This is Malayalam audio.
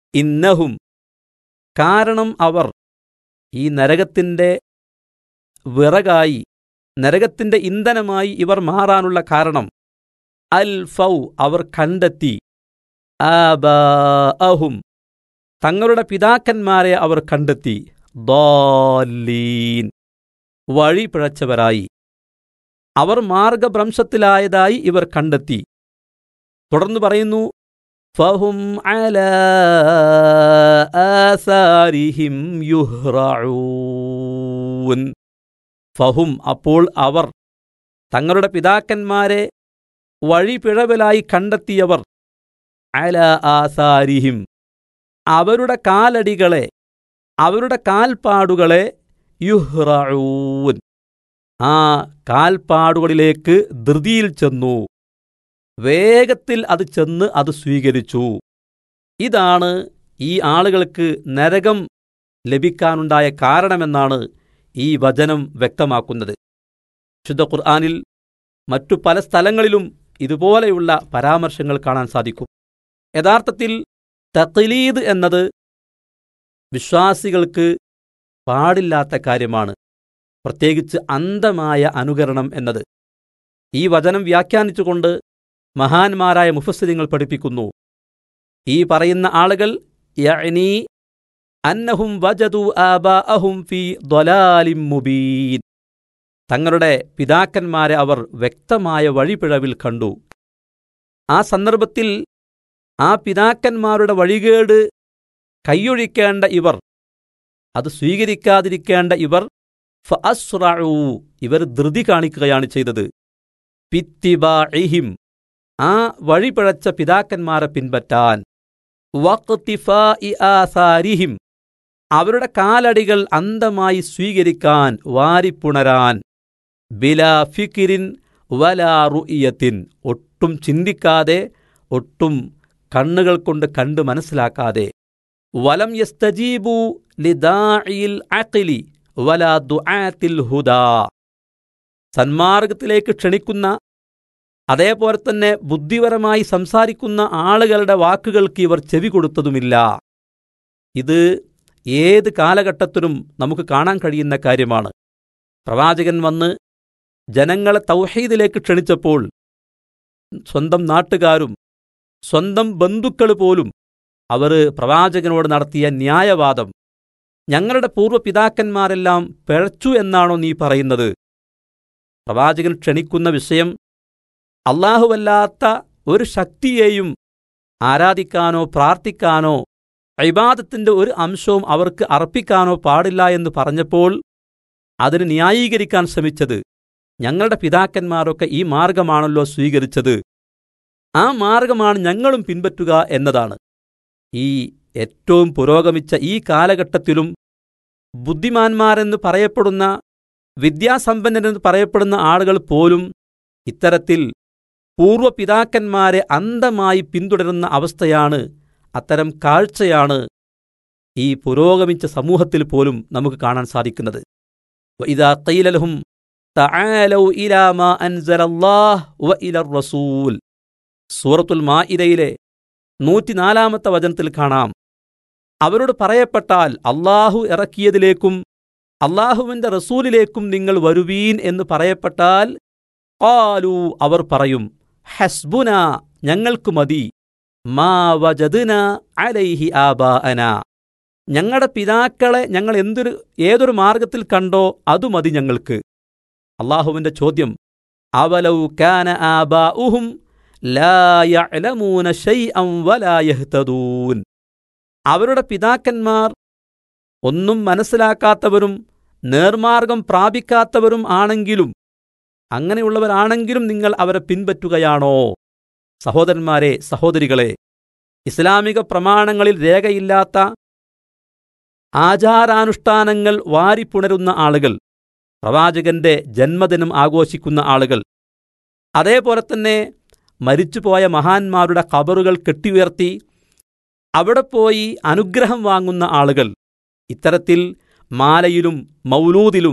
ഇന്നഹും കാരണം അവർ ഈ നരകത്തിൻ്റെ വിറകായി നരകത്തിൻ്റെ ഇന്ധനമായി ഇവർ മാറാനുള്ള കാരണം അൽ ഫൗ അവർ കണ്ടെത്തി ആബാഅഹും തങ്ങളുടെ പിതാക്കന്മാരെ അവർ കണ്ടെത്തി ദാലീൻ വഴി പിഴച്ചവരായി അവർ മാർഗഭ്രംശത്തിലായതായി ഇവർ കണ്ടെത്തി തുടർന്ന് പറയുന്നു ഫഹും അലാ ആസാരിഹിം യുഹ്റഊൻ ഫഹും അപ്പോൾ അവർ തങ്ങളുടെ പിതാക്കന്മാരെ വഴി പിഴവലായി കണ്ടെത്തിയവർ അല ആസാരിഹിം അവരുടെ കാലടികളെ അവരുടെ കാൽപ്പാടുകളെ യുഹ്റഊൻ ആ കാൽപ്പാടുകളിലേക്ക് ധൃതിയിൽ ചെന്നു വേഗത്തിൽ അത് ചെന്ന് അത് സ്വീകരിച്ചു ഇതാണ് ഈ ആളുകൾക്ക് നരകം ലഭിക്കാനുണ്ടായ കാരണമെന്നാണ് ഈ വചനം വ്യക്തമാക്കുന്നത് ശുദ്ധ ഖുർആാനിൽ മറ്റു പല സ്ഥലങ്ങളിലും ഇതുപോലെയുള്ള പരാമർശങ്ങൾ കാണാൻ സാധിക്കും യഥാർത്ഥത്തിൽ തഖ്ലീദ് എന്നത് വിശ്വാസികൾക്ക് പാടില്ലാത്ത കാര്യമാണ് പ്രത്യേകിച്ച് അന്ധമായ അനുകരണം എന്നത് ഈ വചനം വ്യാഖ്യാനിച്ചുകൊണ്ട് മഹാന്മാരായ മുഫസ്സിരിങ്ങൾ പഠിപ്പിക്കുന്നു ഈ പറയുന്ന ആളുകൾ യഅ്നി അന്നഹും വജദു ആബാഅഹും ഫീ ദ്വലാലിം മുബീൻ തങ്ങളുടെ പിതാക്കന്മാരെ അവർ വ്യക്തമായ വഴിപിഴവിൽ കണ്ടു ആ സന്ദർഭത്തിൽ ആ പിതാക്കന്മാരുടെ വഴികേട് കൈയൊഴിക്കേണ്ട ഇവർ അത് സ്വീകരിക്കാതിരിക്കേണ്ട ഇവർ ഫഅസ്റഊ ഇവർ ധൃതി കാണിക്കുകയാണ് ചെയ്തത് പിത്തിബാഇഹിം ആ വഴിപിഴച്ച പിതാക്കന്മാരെ പിൻപറ്റാൻ വഖ്തിഫാഇ ആസാരിഹിം അവരുടെ കാലടികൾ അന്തമായി സ്വീകരിക്കാൻ വാരിപ്പുണരാൻ ബിലാ ഫിക്കിരിൻ വലാ റുഇയത്തിൻ ഒട്ടും ചിന്തിക്കാതെ ഒട്ടും കണ്ണുകൾ കൊണ്ട് കണ്ട് മനസ്സിലാക്കാതെ വലം യസ്തജീബു ലിദാഇൽ അഖിലി വലാ ദുആത്തിൽ ഹുദാ സന്മാർഗത്തിലേക്ക് ക്ഷണിക്കുന്ന അതേപോലെ തന്നെ ബുദ്ധിപരമായി സംസാരിക്കുന്ന ആളുകളുടെ വാക്കുകൾക്ക് ഇവർ ചെവി കൊടുത്തതുമില്ല ഇത് ഏത് കാലഘട്ടത്തിലും നമുക്ക് കാണാൻ കഴിയുന്ന കാര്യമാണ് പ്രവാചകൻ വന്ന് ജനങ്ങളെ തൗഹീദിലേക്ക് ക്ഷണിച്ചപ്പോൾ സ്വന്തം നാട്ടുകാരും സ്വന്തം ബന്ധുക്കൾ പോലും അവർ പ്രവാചകനോട് നടത്തിയ ന്യായവാദം ഞങ്ങളുടെ പൂർവ്വപിതാക്കന്മാരെല്ലാം പിഴച്ചു എന്നാണോ നീ പറയുന്നത് പ്രവാചകൻ ക്ഷണിക്കുന്ന വിഷയം അള്ളാഹുവല്ലാത്ത ഒരു ശക്തിയെയും ആരാധിക്കാനോ പ്രാർത്ഥിക്കാനോ ഇബാദത്തിന്റെ ഒരു അംശവും അവർക്ക് അർപ്പിക്കാനോ പാടില്ല എന്ന് പറഞ്ഞപ്പോൾ അതിന് ന്യായീകരിക്കാൻ ശ്രമിച്ചത് ഞങ്ങളുടെ പിതാക്കന്മാരൊക്കെ ഈ മാർഗമാണല്ലോ സ്വീകരിച്ചത് ആ മാർഗമാണ് ഞങ്ങളും പിൻപറ്റുക എന്നതാണ് ഈ ഏറ്റവും പുരോഗമിച്ച ഈ കാലഘട്ടത്തിലും ബുദ്ധിമാന്മാരെന്ന് പറയപ്പെടുന്ന വിദ്യാസമ്പന്നരെന്ന് പറയപ്പെടുന്ന ആളുകൾ പോലും ഇത്തരത്തിൽ പൂർവ്വപിതാക്കന്മാരെ അന്ധമായി പിന്തുടരുന്ന അവസ്ഥയാണ് അത്തരം കാഴ്ചയാണ് ഈ പുരോഗമിച്ച സമൂഹത്തിൽ പോലും നമുക്ക് കാണാൻ സാധിക്കുന്നത് ഇതാ തൈലലഹും തആലൗ ഇലാ മാ അൻസലല്ലാഹ് വ ഇലർ റസൂൽ സൂറത്തുൽ മാഇദയിലെ നൂറ്റിനാലാമത്തെ വചനത്തിൽ കാണാം അവരോട് പറയപ്പെട്ടാൽ അള്ളാഹു ഇറക്കിയതിലേക്കും അള്ളാഹുവിന്റെ റസൂലിലേക്കും നിങ്ങൾ വരുവീൻ എന്ന് പറയപ്പെട്ടാൽ കാലു അവർ പറയും ഹസ്ബുന ഞങ്ങൾക്ക് മതി മാ വജദ്ന അലൈഹി ആബാഅന ഞങ്ങളുടെ പിതാക്കളെ ഞങ്ങൾ എന്തൊരു ഏതൊരു മാർഗത്തിൽ കണ്ടോ അതു മതി ഞങ്ങൾക്ക് അള്ളാഹുവിന്റെ ചോദ്യം അവലൗ കാന ആബാഉഹും ലാ യഅലമൂന ശൈഅൻ വലാ യഹ്തദൂൻ അവരുടെ പിതാക്കന്മാർ ഒന്നും മനസ്സിലാക്കാത്തവരും നേർമാർഗം പ്രാപിക്കാത്തവരും ആണെങ്കിലും അങ്ങനെയുള്ളവരാണെങ്കിലും നിങ്ങൾ അവരെ പിൻപറ്റുകയാണോ സഹോദരന്മാരെ സഹോദരികളെ ഇസ്ലാമിക പ്രമാണങ്ങളിൽ രേഖയില്ലാത്ത ആചാരാനുഷ്ഠാനങ്ങൾ വാരിപ്പുണരുന്ന ആളുകൾ പ്രവാചകന്റെ ജന്മദിനം ആഘോഷിക്കുന്ന ആളുകൾ അതേപോലെ തന്നെ മരിച്ചുപോയ മഹാന്മാരുടെ ഖബറുകൾ കെട്ടിയുയർത്തി അവിടെ പോയി അനുഗ്രഹം വാങ്ങുന്ന ആളുകൾ ഇത്തരത്തിൽ മാലയിലും മൗലൂദിലും